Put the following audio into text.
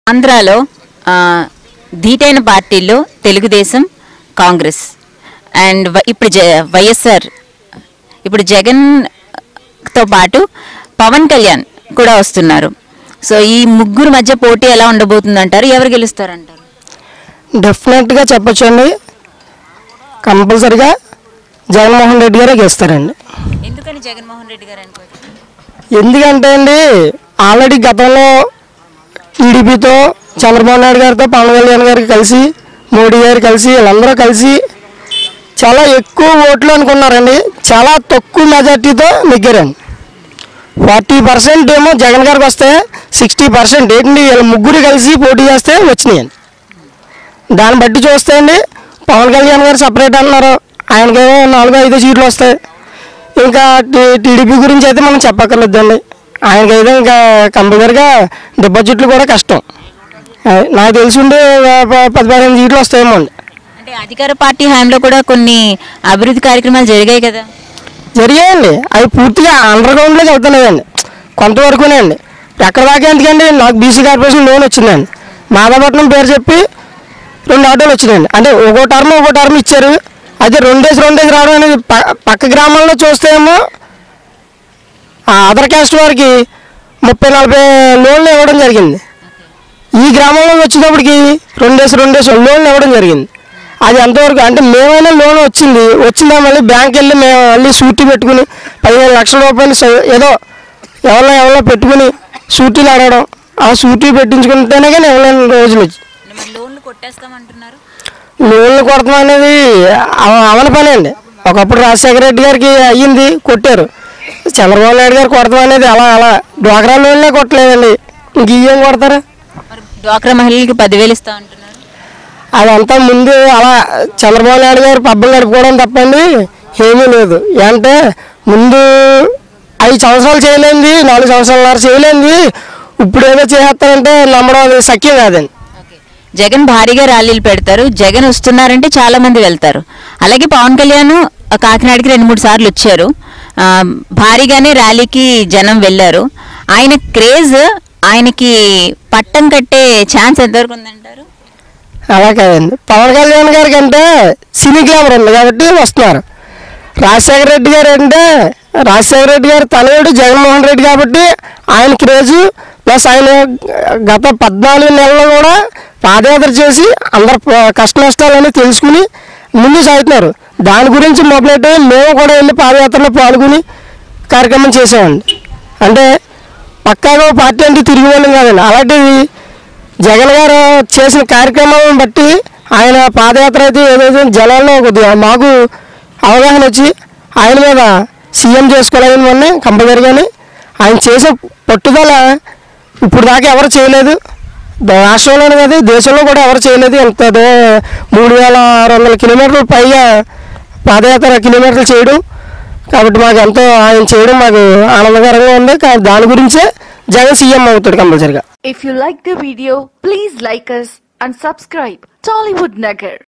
ఆంధ్రాలో ఆ, ధీటైన పార్టీల్లో తెలుగుదేశం కాంగ్రెస్ అండ్ వ- ఇప్పుడు జ వైఎస్ఆర్ ఇప్పుడు జగన్తో పాటు పవన్ కళ్యాణ్ కూడా వస్తున్నారు సో ఈ ముగ్గురు మధ్య పోటీ ఎలా ఉండబోతుందంటారు ఎవరు గెలుస్తారంటారు డెఫినెట్గా చెప్పొచ్చండి కంపల్సరిగా జగన్మోహన్ రెడ్డి గారే గెలుస్తారండి ఎందుకని జగన్మోహన్ రెడ్డి గారు అనుకోవచ్చు ఎందుకంటే అండి ఆల్రెడీ గతంలో టీడీపీతో చంద్రబాబు నాయుడు గారితో పవన్ కళ్యాణ్ గారికి కలిసి మోడీ గారు కలిసి వీళ్ళందరూ కలిసి చాలా ఎక్కువ ఓట్లు అనుకున్నారండి చాలా తక్కువ మెజార్టీతో నెగ్గారండి ఫార్టీ పర్సెంట్ ఏమో జగన్ గారికి వస్తే సిక్స్టీ పర్సెంట్ ఏంటండి వీళ్ళు ముగ్గురు కలిసి పోటీ చేస్తే వచ్చినాయండి దాన్ని బట్టి చూస్తే అండి పవన్ కళ్యాణ్ గారు సపరేట్ అన్నారు ఆయనకేమో నాలుగు ఐదు సీట్లు వస్తాయి ఇంకా టీ- టీడీపీ గురించి అయితే మనం చెప్పక్కర్లేదండి ఆయనకైతే ఇంకా కంపల్సరిగా డిపాజిట్లు కూడా కష్టం అది నాకు తెలిసి ఉండి ప- పది పదిహేను సీట్లు వస్తాయేమో అండి అంటే అధికార పార్టీ హయాంలో కూడా కొన్ని అభివృద్ధి కార్యక్రమాలు జరిగాయి కదా జరిగాయండి అవి పూర్తిగా అండర్ గ్రౌండ్లోకి వెళ్తున్నాయండి కొంతవరకునే అండి ఎక్కడ దాకా ఎందుకండి నాకు బీసీ కార్పొరేషన్ లోన్ వచ్చిందండి మాదాపట్నం పేరు చెప్పి రెండు ఆటోలు వచ్చినాయండి అంటే ఒక్కో టర్మ్ ఒక్కో టర్మ్ ఇచ్చారు అయితే రెండేసి రెండేసి రావడం అనేది ప- పక్క గ్రామాల్లో చూస్తే ఏమో ఆ అదర్ క్యాస్ట్ వారికి ముప్పై నలభై లోన్లు ఇవ్వడం జరిగింది ఈ గ్రామంలో వచ్చేటప్పటికి రెండేసి రెండేసి లోన్లు ఇవ్వడం జరిగింది అది ఎంతవరకు అంటే మేమైనా లోన్ వచ్చింది వచ్చిందా మళ్ళీ బ్యాంక్ వెళ్ళి మేము మళ్ళీ సూటీ పెట్టుకుని పదిహేను లక్షల రూపాయలు స- ఏదో ఎవరో ఎవరో పెట్టుకుని సూటీలు ఆడడం ఆ సూటీ పెట్టించుకుంటేనే కానీ ఎవరైనా రోజులు వచ్చి మరి లోన్లు కొట్టేస్తామంటున్నారు లోన్లు కొడతాం అనేది అవ- అవని పని అండి ఒకప్పుడు రాజశేఖర రెడ్డి గారికి అయ్యింది కొట్టారు చంద్రబాబు నాయుడు గారు కొడతాం అనేది అలా అలా డ్వాక్రా లోన్లే కొట్టలేదండి ఇంక ఇవేం కొడతారు మరి డ్వాక్రా మహిళలకి పదివేలు ఇస్తా అంటున్నారు అదంతా ముందు అలా చంద్రబాబు నాయుడు గారు పబ్బం గడుపుకోవడం తప్పండి ఏమీ లేదు అంటే ముందు ఐదు సంవత్సరాలు చేయలేంది నాలుగు సంవత్సరాలన్నర చేయలేంది ఇప్పుడు ఏదో చేసేస్తారంటే నమ్మడం అది సఖ్యం కాదండి ఓకే. జగన్ భారీగా ర్యాలీలు పెడతారు జగన్ వస్తున్నారంటే చాలా మంది వెళ్తారు అలాగే పవన్ కళ్యాణ్ ఆ, కాకినాడకి రెండు మూడు సార్లు వచ్చారు ఆ, భారీగానే ర్యాలీకి జనం వెళ్ళారు ఆయన క్రేజ్ ఆయనకి పట్టం కట్టే ఛాన్స్ ఎంతవరకు ఉందంటారు అలా కాదండి పవన్ కళ్యాణ్ గారికి అంటే సినీ గ్లామర్ ఉంది కాబట్టి వస్తున్నారు రాజశేఖర రెడ్డి గారు అంటే రాజశేఖర రెడ్డి గారు తనయుడు జగన్మోహన్ రెడ్డి కాబట్టి ఆయన క్రేజు ప్లస్ ఆయన గత పద్నాలుగు నెలలు కూడా పాదయాత్ర చేసి అందరు ప- కష్ట నష్టాలని తెలుసుకుని ముందు సాగుతున్నారు దాని గురించి మొదలెట్టి మేము కూడా వెళ్ళి పాదయాత్రలో పాల్గొని కార్యక్రమం చేసామండి అంటే పక్కాగా ఓ పార్టీ అంటే తిరిగి వాళ్ళం కాదండి అలాంటిది జగన్ గారు చేసిన కార్యక్రమాలను బట్టి ఆయన పాదయాత్ర అయితే ఏదైతే జనాల్లో కొద్దిగా మాకు అవగాహన వచ్చి ఆయన మీద సీఎం చేసుకోవాలని మొన్న కంపల్సరిగానే ఆయన చేసిన పట్టుదల ఇప్పుడు దాకా ఎవరు చేయలేదు ద- రాష్ట్రంలోనే కాదు దేశంలో కూడా ఎవరు చేయలేదు ఎంత దో- మూడు వేల ఆరు వందల కిలోమీటర్లు పైగా పాదయాత్ర కిలోమీటర్లు చేయడం కాబట్టి మాకు ఎంతో ఆయన చేయడం మాకు ఆనందకరంగా ఉంది కా- దాని గురించే జగన్ సీఎం అవుతాడు కంపల్సరిగా If you like the video, please like us and subscribe Tollywood Nagar.